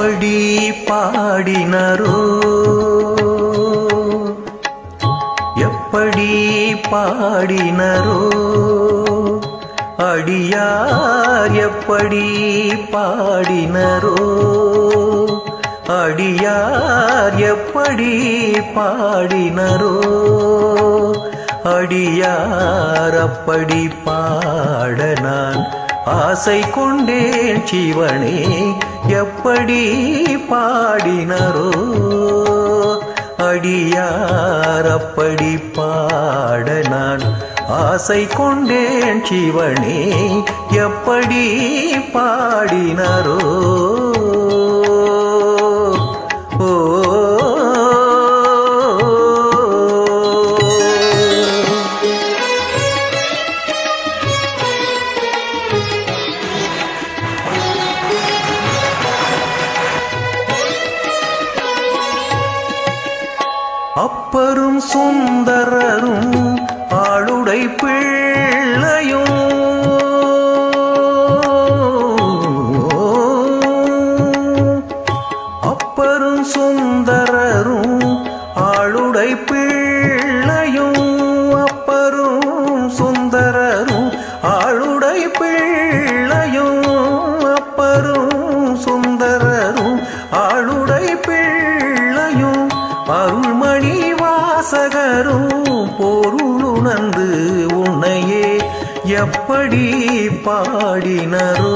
எப்படி பாடினரோ எப்படி பாடினரோ அடியார் எப்படி பாடினரோ அடியார் எப்படி பாடினரோ அடியார் அப்படி பாட நான் ஆசை கொண்டேன் சிவனே எப்படி பாடினரோ அடியார் அப்படி பாட நான் ஆசை கொண்டேன் சிவனே எப்படி பாடினரோ ஓ அப்பரும் சுந்தரரும் ஆளுடை பிள்ளையும் அப்பரும் சுந்தரரும் ஆளுடை பிள்ளையும் அப்பரும் சுந்தரரும் ஆளுடை பிள்ளையும் அப்பரும் சுந்தரரும் ஆளுடை பிள்ளையும் அருள்மணி வாசகரும் பொருளுணர்ந்து உன்னையே எப்படி பாடினரோ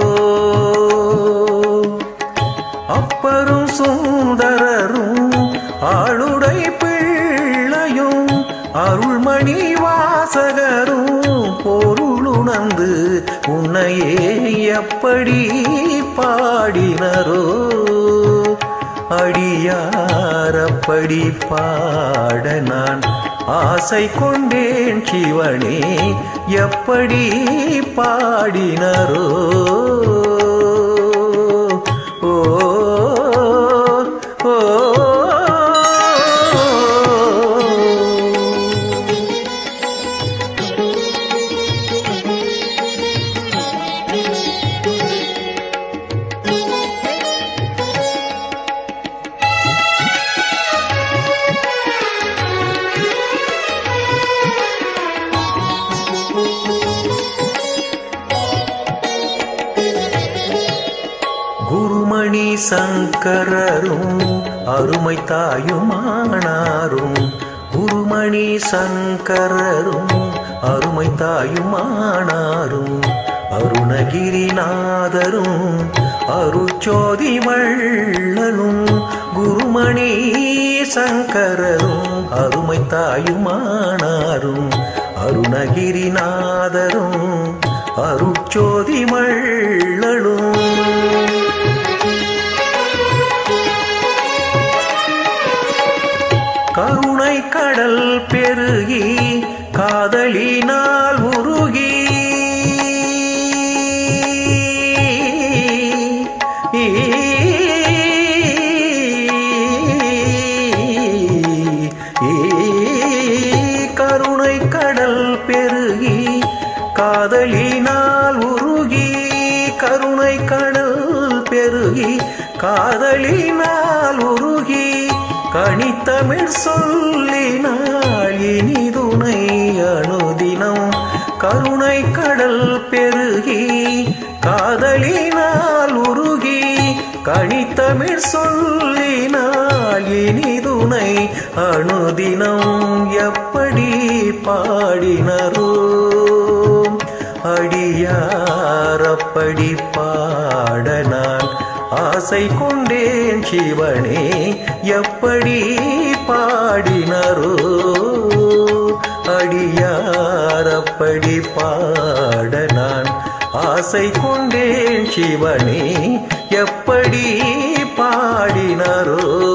அப்பரும் சுந்தரரும் ஆளுடை பிள்ளையும் அருள்மணி வாசகரும் பொருளுணர்ந்து உன்னையே எப்படி பாடினரோ அடியார் அப்படி பாட நான் ஆசை கொண்டேன் சிவனே எப்படி பாடினரோ ஓ ஓ குருமணி சங்கரரும் அருமை தாயுமானாரும் குருமணி சங்கரரும் அருமை தாயுமானாரும் அருணகிரிநாதரும் அருச்சோதி வள்ளலும் குருமணி சங்கரரும் அருமை தாயுமானாரும் அருணகிரிநாதரும் அருச்சோதி வள்ளலும் கருணை கடல் பெருகி காதலினால் உருகி கருணை கடல் பெருகி காதலினால் உருகி கருணை கடல் பெருகி காதலினால் உருகி கனித்தமிழ் சொல்லினால் இனிதுணை அனுதினம் கருணை கடல் பெருகி காதலினால் உருகி கனித்தமிழ் சொல்லினால் இனிதுணை அனுதினம் எப்படி பாடினரோ அடியார் அப்படி பாட நான் ஆசை கொண்டேன் சிவனே எப்படி பாடினரோ அடியார் அப்படி பாட நான் ஆசை கொண்டேன் சிவனே எப்படி பாடினரோ